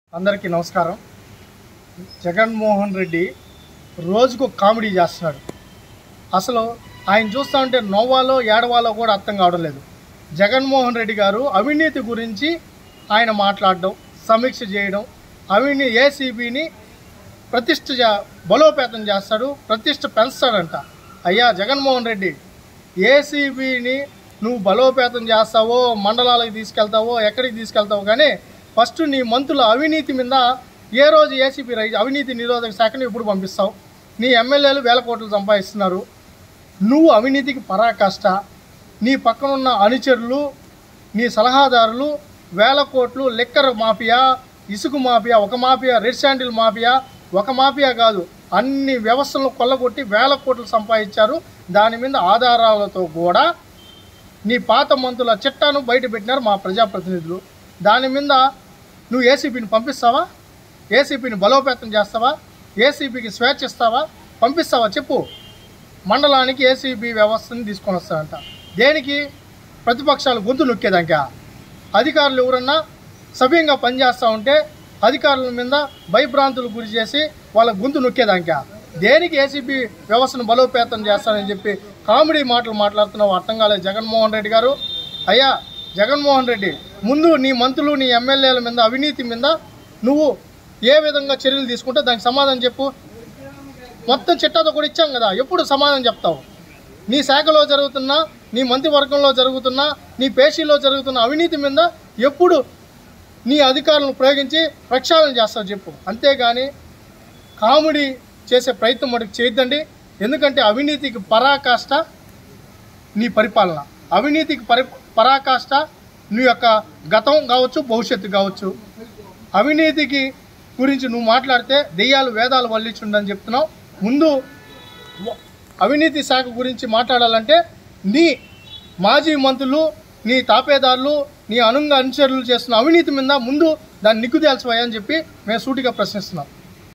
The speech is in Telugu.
అందరికీ నమస్కారం జగన్మోహన్ రెడ్డి రోజుకు కామెడీ చేస్తున్నాడు అసలు ఆయన చూస్తూ ఉంటే నవ్వాలో ఏడవాలో కూడా అర్థం కావడం లేదు జగన్మోహన్ రెడ్డి గారు అవినీతి గురించి ఆయన మాట్లాడడం సమీక్ష చేయడం అవినీ ఏసీబీని ప్రతిష్ట జా- బలోపేతం చేస్తాడు ప్రతిష్ట పెంచుతాడంట అయ్యా జగన్మోహన్ రెడ్డి ఏసీబీని నువ్వు బలోపేతం చేస్తావో మండలాలకు తీసుకెళ్తావో ఎక్కడికి తీసుకెళ్తావో కానీ ఫస్ట్ నీ మంత్రుల అవినీతి మీద ఏ రోజు ఏసీబీ రై అవినీతి నిరోధక శాఖని ఇప్పుడు పంపిస్తావు నీ ఎమ్మెల్యేలు వేల కోట్లు సంపాదిస్తున్నారు నువ్వు అవినీతికి పరాకాష్ట నీ పక్కనున్న అనుచరులు నీ సలహాదారులు వేల కోట్లు లిక్కర్ మాఫియా ఇసుక మాఫియా ఒక మాఫియా రెడ్ శాండిల్ మాఫియా ఒక మాఫియా కాదు అన్ని వ్యవస్థలను కొల్లగొట్టి వేల కోట్లు సంపాదించారు దాని మీద ఆధారాలతో కూడా నీ పాత మంత్రుల చిట్టాను బయట పెట్టినారు మా ప్రజాప్రతినిధులు దాని మీద నువ్వు ఏసీపీని పంపిస్తావా ఏసీపీని బలోపేతం చేస్తావా ఏసీపీకి స్వేచ్ఛ ఇస్తావా పంపిస్తావా చెప్పు మండలానికి ఏసీబీ వ్యవస్థని తీసుకొని వస్తారంట దేనికి ప్రతిపక్షాలు గొంతు నొక్కేదాక అధికారులు ఎవరన్నా సవ్యంగా పనిచేస్తూ ఉంటే అధికారుల మీద భయభ్రాంతులు గురి చేసి వాళ్ళ గొంతు నొక్కేదాక దేనికి ఏసీబీ వ్యవస్థను బలోపేతం చేస్తారని చెప్పి కామెడీ మాటలు మాట్లాడుతున్నావు అర్థం కాలేదు జగన్మోహన్ రెడ్డి గారు అయ్యా జగన్మోహన్ రెడ్డి ముందు నీ మంత్రులు నీ ఎమ్మెల్యేల మీద అవినీతి మీద నువ్వు ఏ విధంగా చర్యలు తీసుకుంటే దానికి సమాధానం చెప్పు మొత్తం చిట్టాతో కూడా ఇచ్చాం కదా ఎప్పుడు సమాధానం చెప్తావు నీ శాఖలో జరుగుతున్న నీ మంత్రివర్గంలో జరుగుతున్న నీ పేషీలో జరుగుతున్న అవినీతి మీద ఎప్పుడు నీ అధికారులను ప్రయోగించి ప్రక్షాళన చేస్తావు చెప్పు అంతేగాని కామెడీ చేసే ప్రయత్నం మటుకు చేయొద్దండి ఎందుకంటే అవినీతికి పరాకాష్ట నీ పరిపాలన అవినీతికి పరి పరాకాష్ట నీ యొక్క గతం కావచ్చు భవిష్యత్తు కావచ్చు అవినీతికి గురించి నువ్వు మాట్లాడితే దెయ్యాలు వేదాలు వల్లించుండని చెప్తున్నావు ముందు వ- అవినీతి శాఖ గురించి మాట్లాడాలంటే నీ మాజీ మంత్రులు నీ తాపేదారులు నీ అనుంగ అనుచరులు చేస్తున్న అవినీతి మీద ముందు దాన్ని నిగ్గు తేల్చవయ్యా అని చెప్పి మేము సూటిగా ప్రశ్నిస్తున్నాం